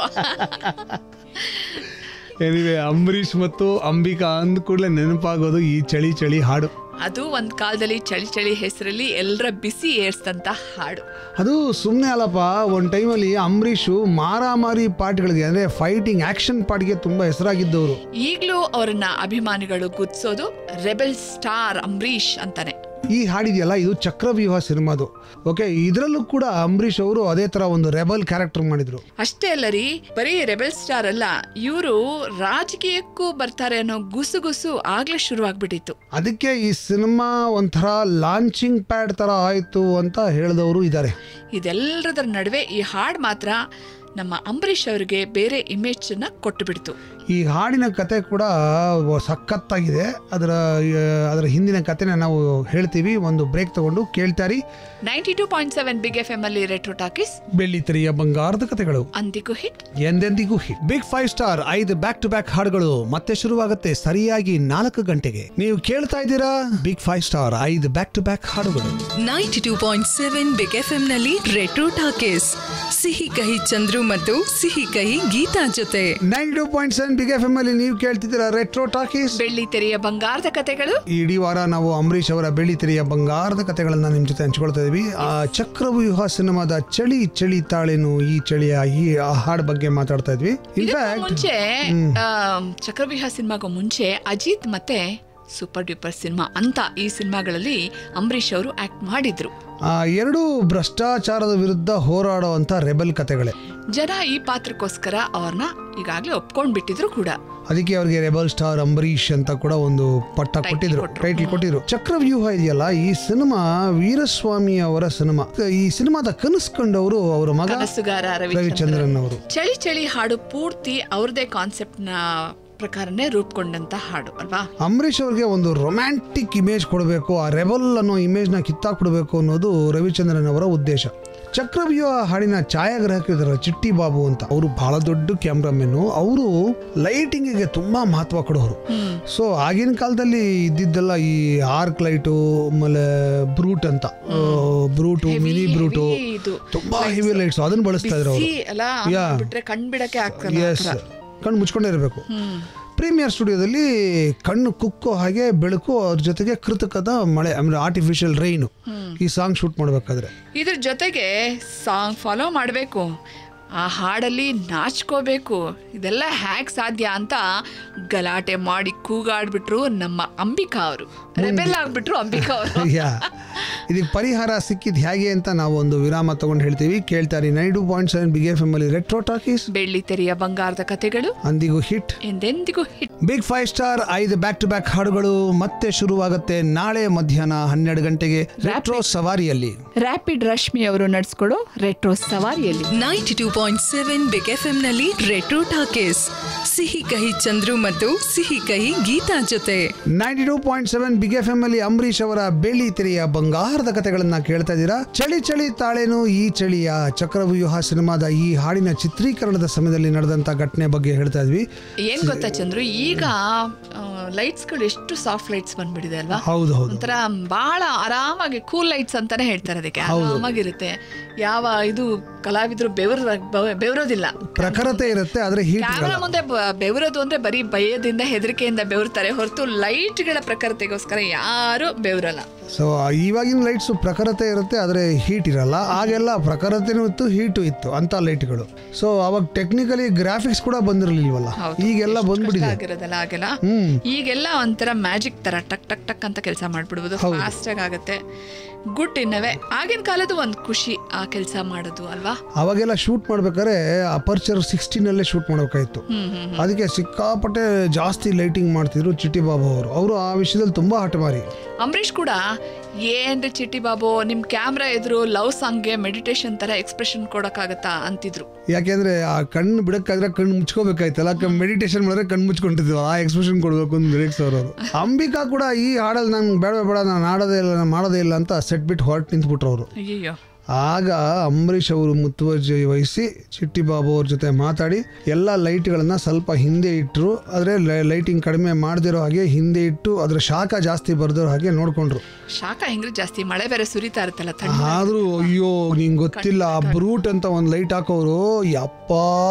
A: ಎನಿವೆ ಅಂಬರೀಷ್ ಮತ್ತು ಅಂಬಿಕಾ ಅಂದ ಕೂಡಲೇ ನೆನಪಾಗೋದು ಈ ಚಳಿ ಚಳಿ ಹಾಡು
C: ಅದು ಒಂದ್ ಕಾಲದಲ್ಲಿ ಚಳಿ ಚಳಿ ಹೆಸರಲ್ಲಿ ಎಲ್ಲರ ಬಿಸಿ ಏರ್ಸ್ತಂತ ಹಾಡು
A: ಅದು ಸುಮ್ಮನೆ ಅಲ್ಲಪ್ಪ ಒಂದು ಟೈಮಲ್ಲಿ ಅಂಬರೀಷು ಮಾರಾಮಾರಿ ಪಾರ್ಟ್ಗಳಿಗೆ ಅಂದರೆ ಫೈಟಿಂಗ್ ಆ್ಯಕ್ಷನ್ ಪಾರ್ಟ್ಗೆ ತುಂಬ ಹೆಸರಾಗಿದ್ದವರು
C: ಈಗಲೂ ಅವರನ್ನ ಅಭಿಮಾನಿಗಳು ಗುರ್ತಿಸೋದು ರೆಬೆಲ್ ಸ್ಟಾರ್ ಅಂಬರೀಷ್ ಅಂತಾನೆ
A: ಈ ಹಾಡಿದೆಯಲ್ಲ ಇದು ಚಕ್ರವ್ಯೂಹ ಸಿನಿಮಾದು ಓಕೆ ಇದರಲ್ಲೂ ಕೂಡ ಅಂಬರೀಷ್ ಅವರು ಅದೇ ಥರ ಒಂದು ರೆಬಲ್ ಕ್ಯಾರೆಕ್ಟರ್ ಮಾಡಿದ್ರು
C: ಅಷ್ಟೇ ಅಲ್ಲ ರೀ ಬರೀ ರೆಬೆಲ್ ಸ್ಟಾರ್ ಅಲ್ಲ ಇವರು ರಾಜಕೀಯಕ್ಕೂ ಬರ್ತಾರೆ ಅನ್ನೋ ಗುಸುಗುಸು ಆಗ್ಲೇ ಶುರುವಾಗ್ಬಿಟ್ಟಿತ್ತು
A: ಅದಕ್ಕೆ ಈ ಸಿನಿಮಾ ಒಂಥರ ಲಾಂಚಿಂಗ್ ಪ್ಯಾಡ್ ಥರ ಆಯಿತು ಅಂತ ಹೇಳಿದವರು ಇದ್ದಾರೆ
C: ಇದೆಲ್ಲದರ ನಡುವೆ ಈ ಹಾಡ್ ಮಾತ್ರ ನಮ್ಮ ಅಂಬರೀಷ್ ಅವರಿಗೆ ಬೇರೆ ಇಮೇಜ್ ನ ಕೊಟ್ಟು ಬಿಡ್ತು
A: ಈ ಹಾಡಿನ ಕತೆ ಕೂಡ ವ- ಸಖತ್ತಾಗಿದೆ ಅದರ ಆ, ಅದರ ಹಿಂದಿನ ಕತೆನ ನಾವು ಹೇಳ್ತೀವಿ ಒಂದು ಬ್ರೇಕ್ ತಗೊಂಡು ಕೇಳ್ತಾರಿ
C: ninety two point seven big F M ಅಲ್ಲಿ ರೆಟ್ರೋ ಟಾಕೀಸ್
A: ಬೆಳ್ಳಿ ತೆರೆಯ ಬಂಗಾರದ ಕತೆಗಳು
C: ಅಂದಿಗೂ ಹಿಟ್
A: ಎಂದೆಂದಿಗೂ ಹಿಟ್ ಬಿಗ್ ಫೈವ್ ಸ್ಟಾರ್ ಐದು ಬ್ಯಾಕ್ ಟು ಬ್ಯಾಕ್ ಹಾಡುಗಳು ಮತ್ತೆ ಶುರುವಾಗುತ್ತೆ ಸರಿಯಾಗಿ ನಾಲ್ಕು ಗಂಟೆಗೆ ನೀವು ಕೇಳ್ತಾ ಇದ್ದೀರಾ ಬಿಗ್ ಫೈವ್ ಸ್ಟಾರ್ ಐದು ಬ್ಯಾಕ್ ಟು ಬ್ಯಾಕ್ ಹಾಡುಗಳು
B: ninety two point seven big F ನಲ್ಲಿ ರೆಟ್ರೋ ಟಾಕೀಸ್ ಸಿಹಿ ಕಹಿ ಚಂದ್ರು ಮತ್ತು ಸಿಹಿ ಕಹಿ ಗೀತಾ ಜೊತೆ
A: nine two point seven big F M ಅಲ್ಲಿ ನೀವು ಕೇಳ್ತಿದ್ದೀರಾ ರೆಟ್ರೋ ಟಾಕೀಸ್
C: ಬೆಳ್ಳಿ ತೆರೆಯ ಬಂಗಾರದ ಕತೆಗಳು
A: ಇಡೀ ವಾರ ನಾವು ಅಂಬರೀಷ್ ಅವರ ಬೆಳ್ಳಿ ತೆರೆಯ ಬಂಗಾರದ ಕತೆಗಳನ್ನ ನಿಮ್ ಜೊತೆ ಹಂಚ್ಕೊಳ್ತಾ ಇದೀವಿ ಆ ಚಕ್ರವ್ಯೂಹ ಸಿನಿಮಾದ ಚಳಿ ಚಳಿ ತಾಳೇನು ಈ ಚಳಿಯ ಈ ಆ ಹಾಡ್ ಬಗ್ಗೆ ಮಾತಾಡ್ತಾ ಇದ್ವಿ
C: ಇದಕ್ಕೂ
A: ಇನ್ಫ್ಯಾಕ್ಟ್
C: ಮುಂಚೆ ಆ, ಚಕ್ರವ್ಯೂಹ ಸಿನಿಮಾಗೂ ಮುಂಚೆ ಅಜಿತ್ ಮತ್ತೆ ಸೂಪರ್ ಡ್ಯೂಪರ್ ಸಿನಿಮಾ ಅಂತ ಈ ಸಿನಿಮಾಗಳಲ್ಲಿ ಅಂಬರೀಷ್ ಅವರು ಆಕ್ಟ್ ಮಾಡಿದ್ರು
A: ಆ ಎರಡು ಭ್ರಷ್ಟಾಚಾರದ ವಿರುದ್ಧ ಹೋರಾಡುವಂತ ರೆಬಲ್ ಕತೆಗಳೇ
C: ಜನ ಈ ಪಾತ್ರಕ್ಕೋಸ್ಕರ ಅವ್ರನ್ನ ಈಗಾಗಲೇ ಒಪ್ಕೊಂಡ್ ಬಿಟ್ಟಿದ್ರು ಕೂಡ
A: ಅದಕ್ಕೆ ಅವ್ರಿಗೆ ರೆಬಲ್ ಸ್ಟಾರ್ ಅಂಬರೀಷ್ ಅಂತ ಕೂಡ ಒಂದು ಪಟ್ಟ ಕೊಟ್ಟಿದ್ರು
C: ಕೊಟ್ರು.
A: ಟೈಟಲ್ ಕೊಟ್ಟಿದ್ರು ಚಕ್ರವ್ಯೂಹ ಇದೆಯಲ್ಲ ಈ ಸಿನಿಮಾ ವೀರಸ್ವಾಮಿ ಅವರ ಸಿನಿಮಾ ಈ ಸಿನಿಮಾದ ಕನಸು ಕಂಡವರು ಅವರ ಮಗ
C: ಕನಸುಗಾರ ರವಿಚಂದ್ರನ್
A: ರವಿಚಂದ್ರನ್ ಅವರು
C: ಚಳಿ ಚಳಿ ಹಾಡು ಪೂರ್ತಿ ಅವ್ರದೇ ಕಾನ್ಸೆಪ್ಟ್ ನ ಪ್ರಕಾರನೇ ರೂಪುಗೊಂಡಂತ ಹಾಡು ಅಲ್ವಾ
A: ಅಂಬರೀಷ್ ಅವ್ರಿಗೆ ಒಂದು ರೊಮ್ಯಾಂಟಿಕ್ ಇಮೇಜ್ ಕೊಡಬೇಕು ಆ ರೆಬಲ್ ಅನ್ನೋ ಇಮೇಜ್ನ ಕಿತ್ತಾಕ್ಬಿಡ್ಬೇಕು ಅನ್ನೋದು ರವಿಚಂದ್ರನ್ ಅವರ ಉದ್ದೇಶ ಚಕ್ರವ್ಯೂಹ ಹಾಡಿನ ಛಾಯಾಗ್ರಾಹಕರಿದ್ದಾರೆ ಚಿಟ್ಟಿ ಬಾಬು ಅಂತ ಅವರು ಬಹಳ ದೊಡ್ಡ ಕ್ಯಾಮ್ರಾಮೆನ್ನು ಅವರು ಲೈಟಿಂಗಿಗೆ ತುಂಬಾ ಮಹತ್ವ ಕೊಡೋರು ಸೊ ಆಗಿನ ಕಾಲದಲ್ಲಿ ಇದ್ದಿದ್ದೆಲ್ಲ ಈ ಆರ್ಕ್ ಲೈಟು ಆಮೇಲೆ ಬ್ರೂಟ್ ಅಂತ ಬ್ರೂಟು ಮಿನಿ ಬ್ರೂಟು
C: heavy ಇದು
A: ತುಂಬಾ ಹೆವಿ ಲೈಟ್ಸ್ ಅದನ್ನ ಬಳಸ್ತಾ ಇದ್ರು ಅವರು
C: ಬಿಸಿ ಅಲ್ಲ
A: Yeah.
C: ಬಿಟ್ರೆ ಕಣ್ ಬಿಡಕ್ಕೆ ಆಗ್ತಲ್ಲ
A: ಎಸ್ ಕಣ್ಣು ಮುಚ್ಕೊಂಡೇ ಇರಬೇಕು ಪ್ರೀಮಿಯರ್ ಸ್ಟುಡಿಯೋದಲ್ಲಿ ಕಣ್ಣು ಕುಕ್ಕೋ ಹಾಗೆ ಬೆಳಕು ಅದ್ರ ಜೊತೆಗೆ ಕೃತಕದ ಮಳೆ ಅಂದ್ರೆ ಆರ್ಟಿಫಿಷಿಯಲ್ ರೈನು ಈ ಸಾಂಗ್ ಶೂಟ್ ಮಾಡಬೇಕಾದ್ರೆ
C: ಇದ್ರ ಜೊತೆಗೆ ಸಾಂಗ್ ಫಾಲೋ ಮಾಡಬೇಕು ಆ ಹಾಡಲ್ಲಿ ನಾಚ್ಕೋಬೇಕು ಇದೆಲ್ಲ ಹ್ಯಾಕ್ ಸಾಧ್ಯ ಅಂತ ಗಲಾಟೆ ಮಾಡಿ ಕೂಗಾಡ್ಬಿಟ್ರು ನಮ್ಮ ಅಂಬಿಕಾ ಅವರು ರೆಬೆಲ್ ಆಗ್ಬಿಟ್ರು ಅಂಬಿಕಾ ಅವರು
A: ಯಾ ಇದಕ್ಕೆ ಪರಿಹಾರ ಸಿಕ್ಕಿದ್ ಹೇಗೆ ಅಂತ ನಾವು ಒಂದು ವಿರಾಮ ತಗೊಂಡು ಹೇಳ್ತೀವಿ ಕೇಳ್ತಾರೆ nine two point seven big F M ಅಲ್ಲಿ ರೆಟ್ರೋ ಟಾಕೀಸ್
C: ಬೆಳ್ಳಿ ತೆರೆಯ ಬಂಗಾರದ ಕತೆಗಳು
A: ಅಂದಿಗೂ ಹಿಟ್
C: ಎಂದೆಂದಿಗೂ ಹಿಟ್
A: ಬಿಗ್ ಫೈವ್ ಸ್ಟಾರ್ ಐದು ಬ್ಯಾಕ್ ಟು ಬ್ಯಾಕ್ ಹಾಡುಗಳು ಮತ್ತೆ ಶುರುವಾಗುತ್ತೆ ನಾಳೆ ಮಧ್ಯಾಹ್ನ ಹನ್ನೆರಡು ಗಂಟೆಗೆ ರೆಟ್ರೋ ಸವಾರಿಯಲ್ಲಿ
C: ರ್ಯಾಪಿಡ್ ರಶ್ಮಿ ಅವರು ನಡೆಸ್ಕೊಡೋ ರೆಟ್ರೋ ಸವಾರಿಯಲ್ಲಿ
B: ninety two point seven big F ನಲ್ಲಿ ರೆಟ್ರೋ ಟಾಕೀಸ್ ಸಿಹಿ ಕಹಿ ಚಂದ್ರು ಮತ್ತು ಸಿಹಿ ಕಹಿ ಗೀತಾ ಜೊತೆ
A: ninety two point seven big F M ಅಲ್ಲಿ ಅಂಬರೀಷ್ ಅವರ ಬೆಳ್ಳಿ ತೆರೆಯ ಬಂಗಾರದ ಕಥೆಗಳನ್ನ ಕೇಳ್ತಾ ಇದ್ದೀರಾ ಚಳಿ ಚಳಿ ತಾಳೇನು ಈ ಚಳಿಯ ಚಕ್ರವ್ಯೂಹ ಸಿನಿಮಾದ ಈ ಹಾಡಿನ ಚಿತ್ರೀಕರಣದ ಸಮಯದಲ್ಲಿ ನಡೆದಂತ ಘಟನೆ ಬಗ್ಗೆ ಹೇಳ್ತಾ ಇದ್ವಿ
C: ಏನ್ ಗೊತ್ತಾ ಚಂದ್ರು ಈಗ ಲೈಟ್ಸ್ಗಳು ಎಷ್ಟು ಸಾಫ್ಟ್ ಲೈಟ್ಸ್ ಬಂದ್ಬಿಟ್ಟಿದೆ ಅಲ್ವಾ
A: ಹೌದು ಹೌದು
C: ಒಂಥರ ಬಹಳ ಆರಾಮಾಗಿ ಕೂಲ್ ಲೈಟ್ಸ್ ಅಂತಾನೆ ಹೇಳ್ತಾರೆ ಅದಕ್ಕೆ ಆರಾಮಾಗಿರುತ್ತೆ ಯಾವ ಇದು ಕಲಾವಿದರು ಬೆವರ ಬೆವರೋದಿಲ್ಲ
A: ಪ್ರಖರತೆ ಇರುತ್ತೆ ಆದ್ರೆ ಹೀಟ್
C: ಕ್ಯಾಮ್ರಾ ಮುಂದೆ ಬ- ಬೆವರೋದು ಅಂದ್ರೆ ಬರೀ ಭಯದಿಂದ ಹೆದರಿಕೆಯಿಂದ ಬೆವರ್ತಾರೆ ಹೊರತು ಲೈಟ್ಗಳ ಪ್ರಖರತೆಗೋಸ್ಕರ ಯಾರು ಬೆವರಲ್ಲ
A: ಸೊ ಇವಾಗಿನ ಲೈಟ್ಸ್ ಪ್ರಖರತೆ ಇರುತ್ತೆ ಆದರೆ ಹೀಟ್ ಇರಲ್ಲ ಆಗೆಲ್ಲ ಪ್ರಖರತೆನೂ ಇತ್ತು ಹೀಟು ಇತ್ತು ಅಂತ ಲೈಟ್ಗಳು ಸೊ ಅವಾಗ ಟೆಕ್ನಿಕಲಿ ಗ್ರಾಫಿಕ್ಸ್ ಕೂಡ ಬಂದಿರಲಿಲ್ವಲ್ಲ
C: ಹೌದು.
A: ಈಗೆಲ್ಲ
C: ಕಷ್ಟ
A: ಬಂದ್ಬಿಟ್ಟಿದೆ
C: ಆಗಿರೋದಲ್ಲ ಆಗೆಲ್ಲ
A: ಹ್ಮ್
C: ಈಗೆಲ್ಲ ಒಂಥರ ಮ್ಯಾಜಿಕ್ ತರ ಟಕ್ ಟಕ್ ಟಕ್ ಅಂತ ಕೆಲಸ ಮಾಡ್ಬಿಡ್ಬೋದು ಫಾಸ್ಟ್ ಆಗಿ ಆಗುತ್ತೆ ಗುಡ್ ಇನ್ನವೇ ಆಗಿನ ಕಾಲದ ಒಂದು ಖುಷಿ ಆ ಕೆಲಸ ಮಾಡೋದು ಅಲ್ವಾ
A: ಅವಾಗೆಲ್ಲ ಶೂಟ್ ಮಾಡ್ಬೇಕಾದ್ರೆ ಅಪರ್ಚರ್ ಸಿಕ್ಸ್ಟೀನಲ್ಲೇ ಶೂಟ್ ಮಾಡಬೇಕಾಯ್ತು
C: ಹ್ಮ್ ಹ್ಮ್
A: ಅದಕ್ಕೆ ಸಿಕ್ಕಾಪಟ್ಟೆ ಜಾಸ್ತಿ ಲೈಟಿಂಗ್ ಮಾಡ್ತಿದ್ರು ಚಿಟ್ಟಿ ಬಾಬು ಅವರು ಅವರು ಆ ವಿಷಯದಲ್ಲಿ ತುಂಬಾ ಹಠಮಾರಿ
C: ಅಂಬರೀಷ್ ಕೂಡ ಏನ್ರಿ ಚಿಟ್ಟಿ ಬಾಬು ನಿಮ್ ಕ್ಯಾಮ್ರಾ ಎದುರು ಲವ್ ಸಾಂಗ್ಗೆ ಮೆಡಿಟೇಷನ್ ತರ ಎಕ್ಸ್ಪ್ರೆಷನ್ ಕೊಡಕ್ಕಾಗತ್ತಾ ಅಂತಿದ್ರು
A: ಯಾಕೆಂದ್ರೆ ಆ ಕಣ್ಣು ಬಿಡಕ್ಕಾದ್ರೆ ಕಣ್ಣು ಮುಚ್ಕೋಬೇಕಾಯ್ತಲ್ಲ ಮೆಡಿಟೇಷನ್ ಮಾಡಿದ್ರೆ ಕಣ್ಣು ಮುಚ್ಕೊಂಡಿದ್ವಿ ಆ ಎಕ್ಸ್ಪ್ರೆಷನ್ ಕೊಡ್ಬೇಕು ಅಂತ ಲಿರಿಕ್ಸ್ ಅವರು ಅಂಬಿಕಾ ಕೂಡ ಈ ಹಾಡಲ್ಲಿ ನಂಗೆ ಬೇಡ ಬೇಡ ನಾನು ಆಡೋದೇ ಇಲ್ಲ ನಾನು ಮಾಡೋದೇ ಇಲ್ಲ ಅಂತ ಸೆಟ್ ಬಿಟ್ಟು ಹೊರಟು ನಿಂತ್ಬಿಟ್ರು ಅವರು
C: ಅಯ್ಯಯ್ಯೋ
A: ಆಗ ಅಂಬರೀಷ್ ಅವರು ಮುತುವರ್ಜಿ ವಹಿಸಿ ಚಿಟ್ಟಿ ಬಾಬು ಅವ್ರ ಜೊತೆ ಮಾತಾಡಿ ಎಲ್ಲ ಲೈಟ್ಗಳನ್ನ ಸ್ವಲ್ಪ ಹಿಂದೆ ಇಟ್ಟರು ಆದರೆ ಲೈಟಿಂಗ್ ಕಡಿಮೆ ಮಾಡದಿರೋ ಹಾಗೆ ಹಿಂದೆ ಇಟ್ಟು ಅದರ ಶಾಖ ಜಾಸ್ತಿ ಬರ್ದಿರೋ ಹಾಗೆ ನೋಡ್ಕೊಂಡ್ರು
C: ಶಾಖ ಹೆಂಗ್ರಿ ಜಾಸ್ತಿ ಮಳೆ ಬೇರೆ ಸುರಿತಾ ಇರುತ್ತಲ್ಲ ತಣ್ಣ
A: ಆದ್ರೂ ಅಯ್ಯೋ ನಿಂಗೆ ಗೊತ್ತಿಲ್ಲ ಆ ಬ್ರೂಟ್ ಅಂತ ಒಂದು ಲೈಟ್ ಹಾಕೋರು ಯಪ್ಪ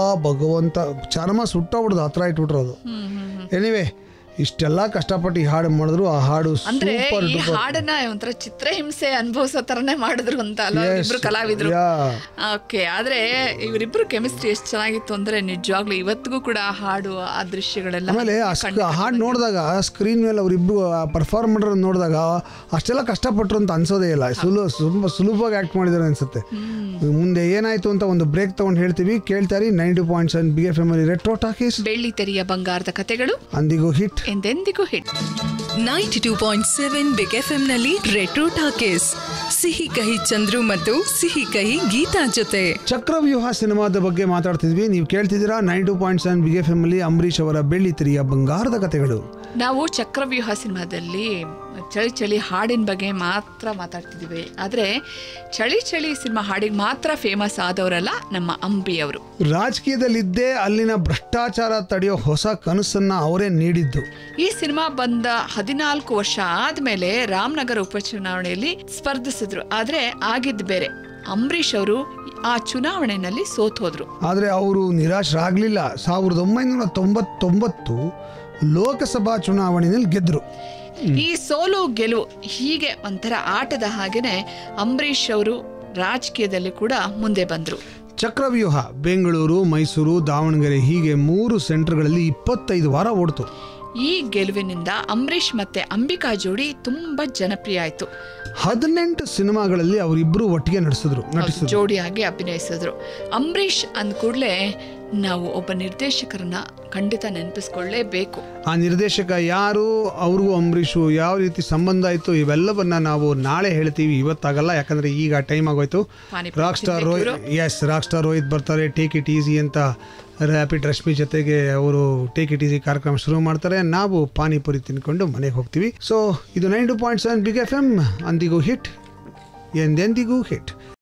A: ಭಗವಂತ ಚರ್ಮ ಸುಟ್ಟೋಗ್ಬಿಡ್ದು ಹತ್ರ ಇಟ್ಬಿಟ್ರು ಅದು
C: ಹ್ಮ್ ಹ್ಮ್ ಹ್ಮ್.
A: ಎನಿವೆ ಇಷ್ಟೆಲ್ಲ ಕಷ್ಟಪಟ್ಟು ಈ ಹಾಡು ಮಾಡಿದ್ರು ಆ ಹಾಡು
C: ಅಂದ್ರೆ
A: ಸೂಪರ್
C: ಈ ಹಾಡನ್ನ ಒಂಥರ ಚಿತ್ರಹಿಂಸೆ ಅನುಭವಿಸೋ ತರನೇ ಮಾಡಿದ್ರು ಅಂತ ಅಲ್ವಾ
A: Yes.
C: ಇಬ್ರು ಕಲಾವಿದ್ರು
A: ಯಾ
C: ಓಕೆ ಆದ್ರೆ ಇವರಿಬ್ರು ಕೆಮಿಸ್ಟ್ರಿ ಎಷ್ಟು ಚೆನ್ನಾಗಿತ್ತು ಅಂದ್ರೆ ನಿಜವಾಗ್ಲೂ ಇವತ್ತಿಗೂ ಕೂಡ ಆ ಹಾಡು ಆ ದೃಶ್ಯಗಳೆಲ್ಲ
A: ಆಮೇಲೆ ಆ ಸ್ಕ್- ಆ ಹಾಡು ನೋಡಿದಾಗ ಸ್ಕ್ರೀನ್ ಮೇಲೆ ಅವರಿಬ್ರು ಪರ್ಫಾರ್ಮರ್ ನೋಡಿದಾಗ ಅಷ್ಟೆಲ್ಲ ಕಷ್ಟಪಟ್ರು ಅಂತ ಅನ್ಸೋದೇ ಇಲ್ಲ ಸುಲು ತುಂಬ ಸುಲಭವಾಗಿ ಆ್ಯಕ್ಟ್ ಮಾಡಿದ್ದಾರೆ ಅನ್ಸುತ್ತೆ ಮುಂದೆ ಏನಾಯ್ತು ಅಂತ ಒಂದು ಬ್ರೇಕ್ ತಗೊಂಡು ಹೇಳ್ತೀವಿ ಕೇಳ್ತಾರಿ nine two point seven B F M ಅಲ್ಲಿ ರೆಟ್ರೋ ಟಾಕೀಸ್
C: ಬೆಳ್ಳಿ ತೆರೆಯ ಬಂಗಾರದ ಕತೆಗಳು
A: ಅಂದಿಗೂ ಹಿಟ್
C: ಎಂದೆಂದಿಗೂ hit
B: ninety two point seven big F ನಲ್ಲಿ ರೆಟ್ರೋ ಟಾಕೀಸ್ ಸಿಹಿ ಕಹಿ ಚಂದ್ರು ಮತ್ತು ಸಿಹಿ ಕಹಿ ಗೀತಾ ಜೊತೆ
A: ಚಕ್ರವ್ಯೂಹ ಸಿನಿಮಾದ ಬಗ್ಗೆ ಮಾತಾಡ್ತಿದ್ವಿ ನೀವು ಕೇಳ್ತಿದ್ದೀರಾ nine two point seven B F M ಅಲ್ಲಿ ಅಂಬರೀಷ್ ಅವರ ಬೆಳ್ಳಿ ತಿರಿಯ ಬಂಗಾರದ ಕಥೆಗಳು
C: ನಾವು ಚಕ್ರವ್ಯೂಹ ಸಿನಿಮಾದಲ್ಲಿ ಚಳಿ ಚಳಿ ಹಾಡಿನ ಬಗ್ಗೆ ಮಾತ್ರ ಮಾತಾಡ್ತಿದ್ದೀವಿ ಆದರೆ ಚಳಿ ಚಳಿ ಸಿನಿಮಾ ಹಾಡಿಗೆ ಮಾತ್ರ ಫೇಮಸ್ ಆದವರಲ್ಲ ನಮ್ಮ ಅಂಬಿ ಅವರು
A: ರಾಜಕೀಯದಲ್ಲಿದ್ದೇ ಅಲ್ಲಿನ ಭ್ರಷ್ಟಾಚಾರ ತಡೆಯೋ ಹೊಸ ಕನಸನ್ನ ಅವರೇ ನೀಡಿದ್ದು
C: ಈ ಸಿನಿಮಾ ಬಂದ ಹದಿನಾಲ್ಕು ವರ್ಷ ಆದ್ಮೇಲೆ ರಾಮನಗರ ಉಪಚುನಾವಣೆಯಲ್ಲಿ ಸ್ಪರ್ಧಿಸಿದ್ರು ಆದ್ರೆ ಆಗಿದ್ದು ಬೇರೆ ಅಂಬರೀಷ್ ಅವರು ಆ ಚುನಾವಣೆಯಲ್ಲಿ ಸೋತ್ ಹೋದ್ರು
A: ಆದರೆ ಅವರು ನಿರಾಶರಾಗಲಿಲ್ಲ ಸಾವಿರದ ಒಂಬೈನೂರ ತೊಂಬತ್ತೊಂಬತ್ತು ಲೋಕಸಭಾ ಚುನಾವಣೆಯಲ್ಲಿ ಗೆದ್ದರು
C: ಈ ಸೋಲು ಗೆಲುವು ಹೀಗೆ ಒಂಥರ ಆಟದ ಹಾಗೇನೆ ಅಂಬರೀಷ್ ಅವರು ರಾಜಕೀಯದಲ್ಲಿ ಕೂಡ ಮುಂದೆ ಬಂದ್ರು
A: ಚಕ್ರವ್ಯೂಹ ಬೆಂಗಳೂರು ಮೈಸೂರು ದಾವಣಗೆರೆ ಹೀಗೆ ಮೂರು ಸೆಂಟರ್ಗಳಲ್ಲಿ ಇಪ್ಪತ್ತೈದು ವಾರ ಓಡ್ತು
C: ಈ ಗೆಲುವಿನಿಂದ ಅಂಬರೀಷ್ ಮತ್ತೆ ಅಂಬಿಕಾ ಜೋಡಿ ತುಂಬಾ ಜನಪ್ರಿಯ ಆಯ್ತು
A: ಹದಿನೆಂಟು ಸಿನಿಮಾಗಳಲ್ಲಿ ಅವರಿಬ್ಬರು ಒಟ್ಟಿಗೆ ನಡೆಸಿದ್ರು ನಟಿಸಿದ್ರು
C: ಜೋಡಿಯಾಗಿ ಅಭಿನಯಿಸಿದ್ರು ಅಂಬರೀಷ್ ಅಂದ ಕೂಡಲೇ ನಾವು ಒಬ್ಬ ನಿರ್ದೇಶಕರನ್ನ ಖಂಡಿತ ನೆನಪಿಸ್ಕೊಳ್ಳೇಬೇಕು
A: ಆ ನಿರ್ದೇಶಕ ಯಾರು ಅವ್ರಿಗೂ ಅಂಬರೀಷು ಯಾವ ರೀತಿ ಸಂಬಂಧ ಆಯಿತು ಇವೆಲ್ಲವನ್ನ ನಾವು ನಾಳೆ ಹೇಳ್ತೀವಿ ಇವತ್ತಾಗಲ್ಲ ಯಾಕಂದ್ರೆ ಈಗ ಟೈಮ್ ಆಗೋಯ್ತು
C: panipuri
A: rock star Rohit yes rock star Rohit ಬರ್ತಾರೆ ಟೇಕ್ ಇಟ್ ಈಸಿ ಅಂತ ರ್ಯಾಪಿಡ್ ರಶ್ಮಿ ಜೊತೆಗೆ ಅವರು ಟೇಕ್ ಇಟ್ ಈಸಿ ಕಾರ್ಯಕ್ರಮ ಶುರು ಮಾಡ್ತಾರೆ ನಾವು ಪಾನಿಪುರಿ ತಿನ್ಕೊಂಡು ಮನೆಗೆ ಹೋಗ್ತೀವಿ ಸೊ ಇದು nine two point seven big F M ಅಂದಿಗೂ ಹಿಟ್ ಎಂದೆಂದಿಗೂ ಹಿಟ್